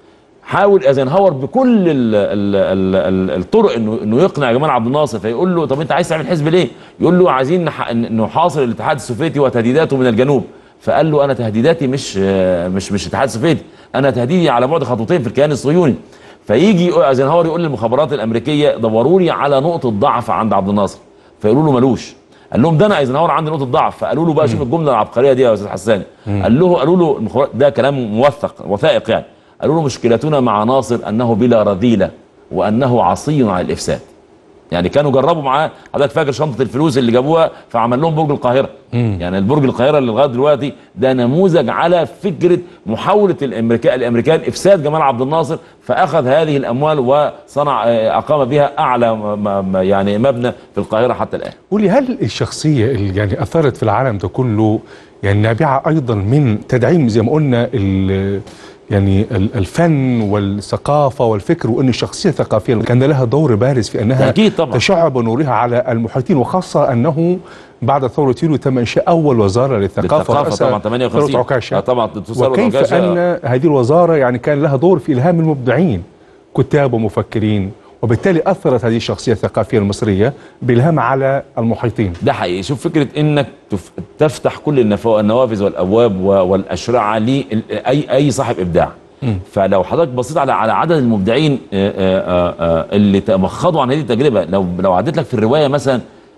حاول ايزنهاور بكل ال ال ال ال الطرق انه انه يقنع جمال عبد الناصر فيقول له طب انت عايز تعمل حزب ليه؟ يقول له عايزين نح- نحاصر الاتحاد السوفيتي وتهديداته من الجنوب فقال له انا تهديداتي مش آه، مش مش الاتحاد السوفيتي انا تهديدي على بعد خطوتين في الكيان الصهيوني فيجي ايزنهاور يقول للمخابرات الامريكيه دوروا لي على نقطه ضعف عند عبد الناصر فيقولوا له ملوش قال لهم ده انا ايزنهاور عندي نقطه ضعف فقالوا له بقى شوف الجمله العبقريه دي يا استاذ حسان قال له قالوا له المخابرات ده كلام موثق وثائق يعني قالوا له مشكلتنا مع ناصر انه بلا رذيله وانه عصي على الافساد يعني كانوا جربوا معاه حضرتك فاكر شنطه الفلوس اللي جابوها فعمل لهم برج القاهره يعني البرج القاهره اللي لغايه دلوقتي ده نموذج على فكره محاوله الامريكان الامريكان افساد جمال عبد الناصر فاخذ هذه الاموال وصنع آه، اقام بها اعلى م- م- يعني مبنى في القاهره حتى الان قولي هل الشخصية اللي يعني أثرت في العالم ده كله يعني نابعة أيضا من تدعيم زي ما قلنا ال- يعني ال- الفن والثقافة والفكر وأن الشخصية الثقافية كان لها دور بارز في أنها أكيد طبعا. تشع بنورها على المحيطين وخاصة أنه بعد ثورة يوليو تم إنشاء أول وزارة للثقافة للثقافه ورأسها طبعا ثروت 58 عكاشة آه، طبعا تصور وكيف عكاشة. أن هذه الوزارة يعني كان لها دور في إلهام المبدعين كتاب ومفكرين وبالتالي أثرت هذه الشخصية الثقافية المصرية بإلهام على المحيطين ده حقيقي شوف فكره انك تف- تفتح كل النفا- النوافذ والابواب و- والاشرعه لاي اي صاحب ابداع فلو حضرتك بصيت على على عدد المبدعين آه، آه، آه، اللي تمخضوا عن هذه التجربه لو لو عديت لك في الروايه مثلا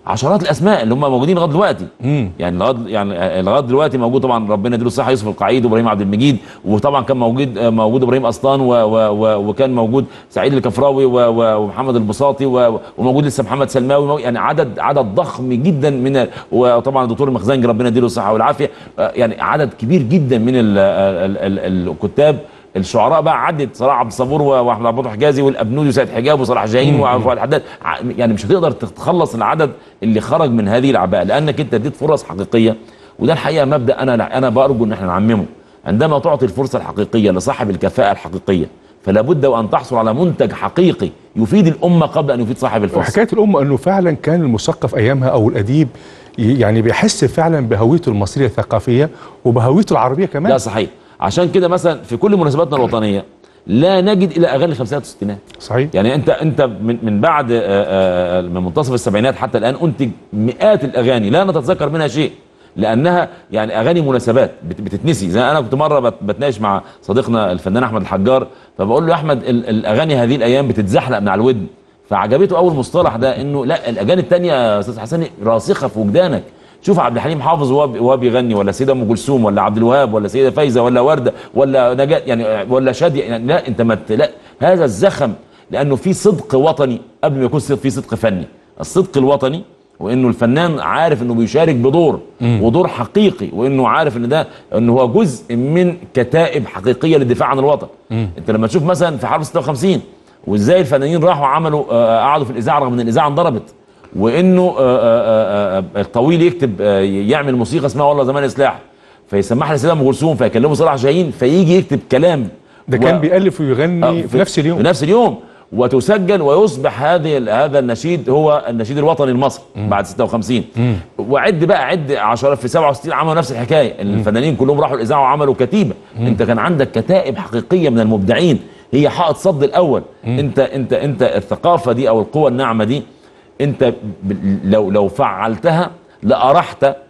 عشرات الاسماء اللي هم موجودين لغايه دلوقتي مم. يعني لغايه يعني لغايه دلوقتي موجود طبعا ربنا يديله الصحه يوسف القعيد وابراهيم عبد المجيد وطبعا كان موجود موجود ابراهيم اسطان و و و وكان موجود سعيد الكفراوي و و ومحمد البساطي و وموجود لسه محمد سلماوي يعني عدد عدد ضخم جدا من ال- وطبعا الدكتور المخزنجي ربنا يديله الصحه والعافيه آه، يعني عدد كبير جدا من ال ال ال الكتاب الشعراء بقى عدت صلاح عبد الصبور و- واحمد عبد الفتاح حجازي والابنودي وسيد حجاب وصلاح جاهين وفؤاد الحداد ع- يعني مش هتقدر تتخلص العدد اللي خرج من هذه العباءه لانك انت اديت فرص حقيقيه وده الحقيقه مبدا انا انا برجو ان احنا نعممه عندما تعطي الفرصه الحقيقيه لصاحب الكفاءه الحقيقيه فلا بد وان تحصل على منتج حقيقي يفيد الامه قبل ان يفيد صاحب الفرصه وحكايه الامه انه فعلا كان المثقف ايامها او الاديب ي- يعني بيحس فعلا بهويته المصريه الثقافيه وبهويته العربيه كمان لا صحيح عشان كده مثلا في كل مناسباتنا الوطنيه لا نجد الا اغاني الخمسينات والستينات صحيح يعني انت انت من من بعد آه، آه، من منتصف السبعينات حتى الان انتج مئات الاغاني لا نتذكر منها شيء لانها يعني اغاني مناسبات بت- بتتنسي زي انا كنت مره بت- بتناقش مع صديقنا الفنان احمد الحجار فبقول له يا احمد ال- الاغاني هذه الايام بتتزحلق من على الودن فعجبته اول مصطلح ده انه لا الاغاني التانية يا استاذ حسن راسخه في وجدانك شوف عبد الحليم حافظ وهو بي- وهو بيغني ولا سيده ام كلثوم ولا عبد الوهاب ولا سيده فايزه ولا ورده ولا نجاة يعني ولا شاديه يعني لا انت ما ت- لا هذا الزخم لانه في صدق وطني قبل ما يكون صدق- في صدق فني الصدق الوطني وانه الفنان عارف انه بيشارك بدور ودور حقيقي وانه عارف ان ده انه هو جزء من كتائب حقيقيه للدفاع عن الوطن انت لما تشوف مثلا في حرب 56 وازاي الفنانين راحوا عملوا آه، قعدوا في الاذاعه رغم ان الاذاعه انضربت وانه آه، آه، آه، الطويل يكتب آه، يعمل موسيقى اسمها والله زمان سلاح فيسمعها لسيدة ام كلثوم فيكلمه صلاح جاهين فيجي يكتب كلام ده و- كان بيالف ويغني آه، في نفس اليوم في نفس اليوم وتسجل ويصبح هذه هذا النشيد هو النشيد الوطني المصري بعد 56 وعد بقى عد عشرات في 67 عملوا نفس الحكايه الفنانين كلهم راحوا الاذاعه وعملوا كتيبه انت كان عندك كتائب حقيقيه من المبدعين هي حائط صد الاول انت انت انت الثقافه دي او القوه الناعمه دي انت ب- لو لو فعلتها لارحت آه،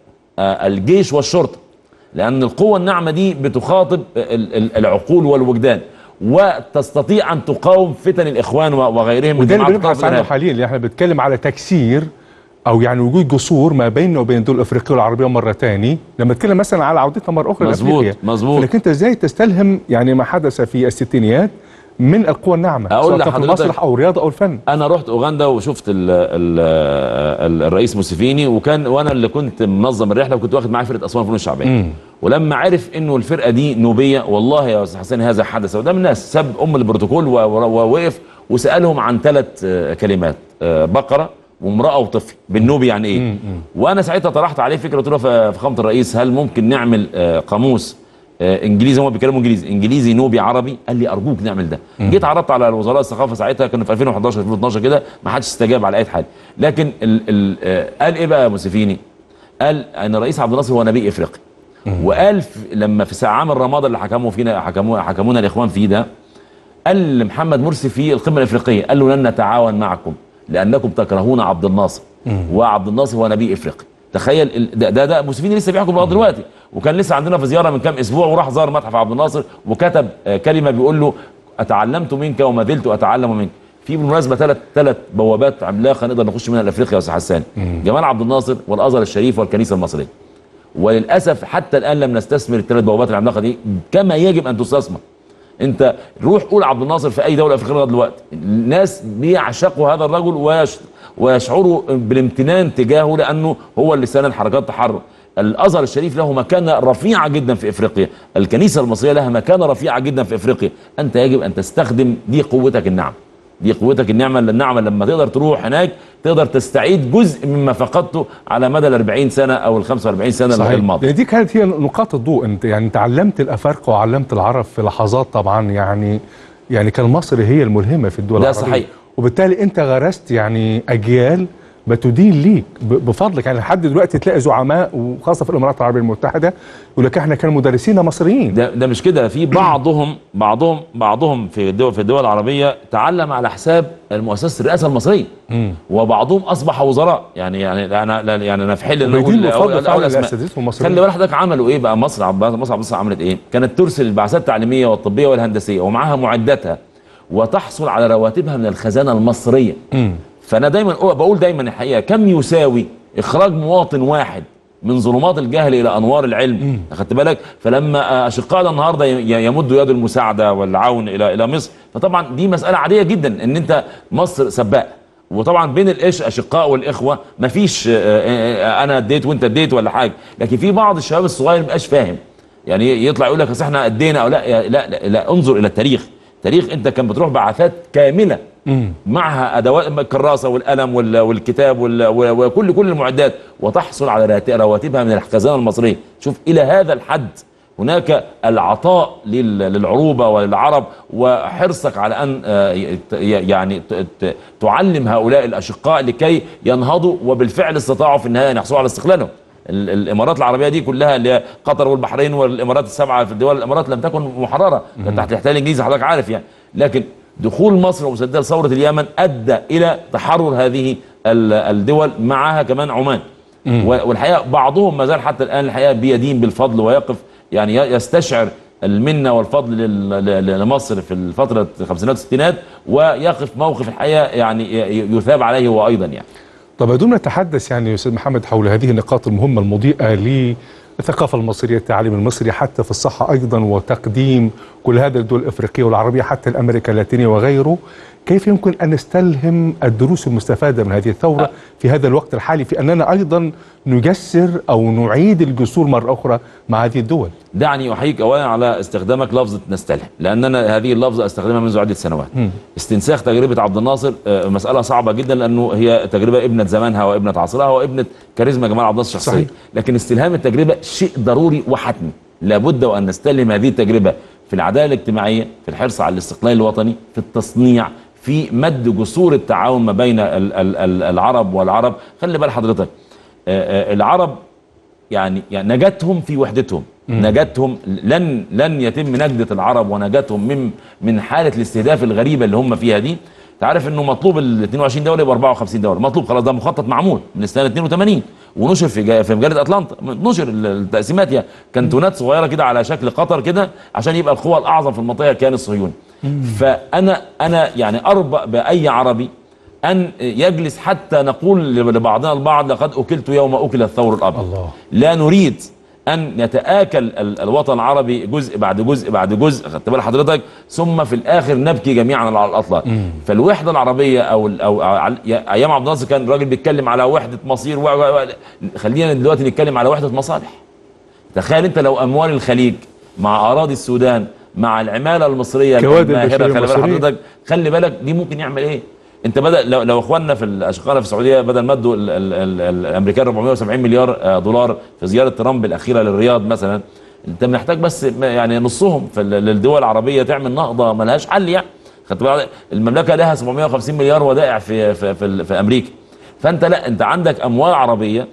الجيش والشرطه لان القوه الناعمه دي بتخاطب ال- ال- العقول والوجدان وتستطيع ان تقاوم فتن الاخوان و- وغيرهم من وده اللي جماعات الطرف بنبحث عنه الإرهابي. حاليا اللي احنا بنتكلم على تكسير او يعني وجود جسور ما بيننا وبين الدول الافريقيه والعربيه مره تاني لما نتكلم مثلا على عودتنا مره اخرى مظبوط، لافريقيا مظبوط. لكن انت ازاي تستلهم يعني ما حدث في الستينيات من القوى الناعمه أقول سواء كان في لحضرتك- المسرح او الرياضه او الفن انا رحت اوغندا وشفت ال ال ال الرئيس موسيفيني وكان وانا اللي كننت منظم الرحله وكنت واخد معايا فرقه اسوان الفنون الشعبيه ولما عرف انه الفرقه دي نوبيه والله يا استاذ حسين هذا حدث قدام الناس ساب ام البروتوكول و- و- ووقف وسالهم عن ثلاث كلمات آه، بقره وامراه وطفل بالنوبي يعني ايه وانا ساعتها طرحت عليه فكره قلت له ف- فخامه الرئيس هل ممكن نعمل آه، قاموس آه، انجليزي هم بيتكلموا انجليزي انجليزي نوبي عربي قال لي ارجوك نعمل ده جيت عرضت على وزراء الثقافه ساعتها كنا في 2011 2012 كده ما حدش استجاب على اي حاجه لكن ال ال آه، قال ايه بقى موسيفيني قال ان الرئيس عبد الناصر هو نبي افريقيا وقال في لما في ساعة عام الرمادة اللي حكموا فينا حكموا حكمونا الاخوان فيه ده قال لمحمد مرسي في القمه الافريقيه قال له لن نتعاون معكم لانكم تكرهون عبد الناصر وعبد الناصر هو نبي افريقيا تخيل ال- ده ده, ده موسيفيني لسه بيحكم لغايه دلوقتي وكان لسه عندنا في زياره من كام اسبوع وراح زار متحف عبد الناصر وكتب آه، كلمه بيقول له اتعلمت منك وما زلت اتعلم منك في بالمناسبه ثلاث ثلاث بوابات عملاقه نقدر نخش منها لافريقيا يا استاذ حسان جمال عبد الناصر والازهر الشريف والكنيسه المصريه وللاسف حتى الان لم نستثمر الثلاث بوابات العملاقه دي كما يجب ان تستثمر انت روح قول عبد الناصر في اي دوله افريقيه لغايه دلوقتي الناس بيعشقوا هذا الرجل ويش ويشعروا بالامتنان تجاهه لانه هو اللي ساند حركات التحرر الازهر الشريف له مكانه رفيعه جدا في افريقيا الكنيسه المصريه لها مكانه رفيعه جدا في افريقيا انت يجب ان تستخدم دي قوتك النعم دي قوتك النعمه النعمه لما تقدر تروح هناك تقدر تستعيد جزء مما فقدته على مدى ال 40 سنه او ال 45 سنه صحيح الماضيه لأن دي كانت هي نقاط الضوء انت يعني انت علمت الافارقه وعلمت العرب في لحظات طبعا يعني يعني كان مصر هي الملهمه في الدول ده العربيه صحيح. وبالتالي انت غرست يعني اجيال بتدين ليك ب- بفضلك يعني لحد دلوقتي تلاقي زعماء وخاصه في الامارات العربيه المتحده يقول لك احنا كان مدرسين مصريين ده ده مش كده في بعضهم بعضهم بعضهم في الدول في الدول العربيه تعلم على حساب المؤسسه الرئاسه المصريه وبعضهم اصبح وزراء يعني يعني انا لا- يعني انا في حل ان وبيدين اقول بفضل أقول فعلا أسماء. لاساتذتهم المصريين خلي بالك حضرتك عملوا ايه بقى مصر عب- مصر عبد الناصر عملت ايه؟ كانت ترسل البعثات التعليميه والطبيه والهندسيه ومعاها معداتها وتحصل على رواتبها من الخزانه المصريه فانا دايما أقول- بقول دايما الحقيقه كم يساوي اخراج مواطن واحد من ظلمات الجهل الى انوار العلم اخدت بالك فلما اشقائنا النهارده ي- يمدوا يد المساعده والعون الى الى مصر فطبعا دي مساله عاديه جدا ان انت مصر سباق وطبعا بين الإش اشقاء والاخوه مفيش آه، آه، انا اديت وانت اديت ولا حاجه لكن في بعض الشباب الصغير مبقاش فاهم يعني يطلع يقول لك اصل احنا ادينا او لا يا- لا لا, لا انظر الى التاريخ تاريخ انت كان بتروح بعثات كامله معها ادوات الكراسه والقلم وال- والكتاب وال- و- وكل كل المعدات وتحصل على رات- رواتبها من الخزانه المصريه شوف الى هذا الحد هناك العطاء لل- للعروبه وللعرب وحرصك على ان آه، ي- ي- يعني ت- ت- تعلم هؤلاء الاشقاء لكي ينهضوا وبالفعل استطاعوا في النهايه ان يحصلوا على استقلالهم ال- الامارات العربيه دي كلها اللي هي قطر والبحرين والامارات السبعه في الدول الامارات لم تكن محرره كانت تحت الاحتلال الانجليزي حضرتك عارف يعني لكن دخول مصر ومسدده ثوره اليمن ادى الى تحرر هذه ال- الدول معها كمان عمان و- والحقيقه بعضهم ما زال حتى الان الحقيقه بيدين بالفضل ويقف يعني ي- يستشعر المنه والفضل لل- ل- لمصر في الفتره الخمسينات والستينات ويقف موقف الحقيقه يعني ي- يثاب عليه هو ايضا يعني طب بدون نتحدث يعني يا استاذ محمد حول هذه النقاط المهمه المضيئه للثقافه المصريه التعليم المصري حتى في الصحه ايضا وتقديم كل هذه الدول الافريقيه والعربيه حتى الامريكا اللاتينيه وغيره كيف يمكن ان نستلهم الدروس المستفاده من هذه الثوره في هذا الوقت الحالي في اننا ايضا نجسر او نعيد الجسور مره اخرى مع هذه الدول دعني احييك اولا على استخدامك لفظه نستلهم لاننا هذه اللفظه استخدمها منذ عده سنوات استنساخ تجربه عبد الناصر آه، مساله صعبه جدا لانه هي تجربه ابنه زمانها وابنه عصرها وابنه كاريزما جمال عبد الناصر الشخصيه صحيح. لكن استلهام التجربه شيء ضروري وحتمي لابد وان نستلهم هذه التجربه في العداله الاجتماعيه في الحرص على الاستقلال الوطني في التصنيع في مد جسور التعاون ما بين ال- ال- ال- العرب والعرب خلي بال حضرتك آه، آه، العرب يعني يعني نجاتهم في وحدتهم نجاتهم لن لن يتم نجدة العرب ونجاتهم من من حالة الاستهداف الغريبة اللي هم فيها دي تعرف انه مطلوب ال 22 دولة يبقى 54 دولة مطلوب خلاص ده مخطط معمول من السنة 82 ونشر في جا- في مجلة اتلانتا نشر ال- التقسيمات يعني كانتونات صغيرة كده على شكل قطر كده عشان يبقى القوة الأعظم في المنطقة الكيان الصهيوني فأنا أنا يعني أربأ بأي عربي أن يجلس حتى نقول لبعضنا البعض لقد أكلت يوم أكل الثور الأبيض الله. لا نريد ان يتاكل ال- الوطن العربي جزء بعد جزء بعد جزء خدت بال حضرتك ثم في الاخر نبكي جميعا على الاطلال فالوحده العربيه او ال- او أو على- يا- ايام عبد الناصر كان الراجل بيتكلم على وحده مصير و... و... و... خلينا دلوقتي نتكلم على وحده مصالح تخيل انت لو اموال الخليج مع اراضي السودان مع العماله المصريه كوادر الماهرة، البشرية خلي بالك المصرية. حضرتك خلي بالك دي ممكن يعمل ايه انت بدا لو, لو اخواننا في الاشقاء في السعوديه بدل ما ادوا ال- ال- ال- ال- الامريكان 470 مليار آه، دولار في زياره ترامب الاخيره للرياض مثلا انت محتاج بس ما- يعني نصهم في ال- للدول العربيه تعمل نهضه ملهاش حل يعني خدت بالك المملكه لها 750 مليار ودائع في في في, ال- في امريكا فانت لا انت عندك اموال عربيه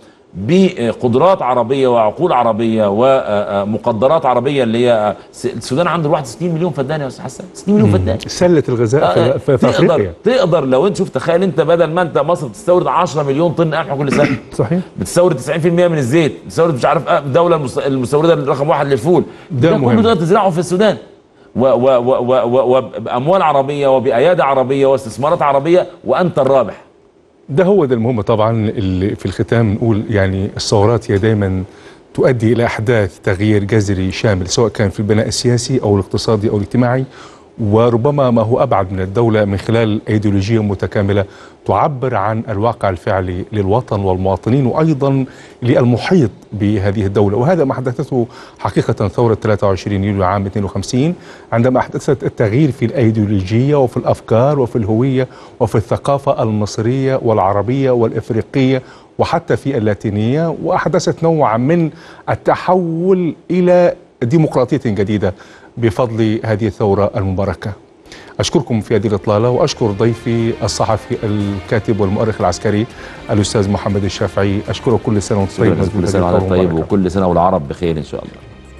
بقدرات عربيه وعقول عربيه ومقدرات عربيه اللي هي س- السودان عنده الواحد 60 مليون فدان يا استاذ حسن 60 مليون فدان سله الغذاء آه، في, في, في تقدر افريقيا تقدر لو انت شوف تخيل انت بدل ما انت مصر بتستورد 10 مليون طن قمح كل سنه صحيح بتستورد 90% من الزيت بتستورد مش عارف اه الدوله المس- المستورده رقم واحد للفول ده ده مهم. كله تقدر تزرعه في السودان و- و- و- و- و- وباموال عربيه وبايادي عربيه واستثمارات عربيه وانت الرابح ده هو ده المهم طبعا اللي في الختام نقول يعني الثورات هي دايما تؤدي الى احداث تغيير جذري شامل سواء كان في البناء السياسي او الاقتصادي او الاجتماعي وربما ما هو ابعد من الدوله من خلال ايديولوجيه متكامله تعبر عن الواقع الفعلي للوطن والمواطنين وايضا للمحيط بهذه الدوله وهذا ما حدثته حقيقه ثوره 23 يوليو عام 52 عندما احدثت التغيير في الايديولوجيه وفي الافكار وفي الهويه وفي الثقافه المصريه والعربيه والافريقيه وحتى في اللاتينيه واحدثت نوعا من التحول الى ديمقراطيه جديده بفضل هذه الثوره المباركه. اشكركم في هذه الاطلاله واشكر ضيفي الصحفي الكاتب والمؤرخ العسكري الاستاذ محمد الشافعي اشكره كل سنه وانت طيب كل سنه وحضرتك طيب وكل سنه والعرب بخير ان شاء الله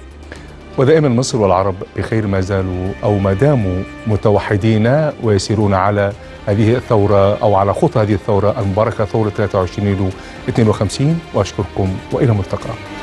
ودائما مصر والعرب بخير ما زالوا او ما داموا متوحدين ويسيرون على هذه الثوره او على خطى هذه الثوره المباركه ثوره 23 يوليو 52 واشكركم والى ملتقى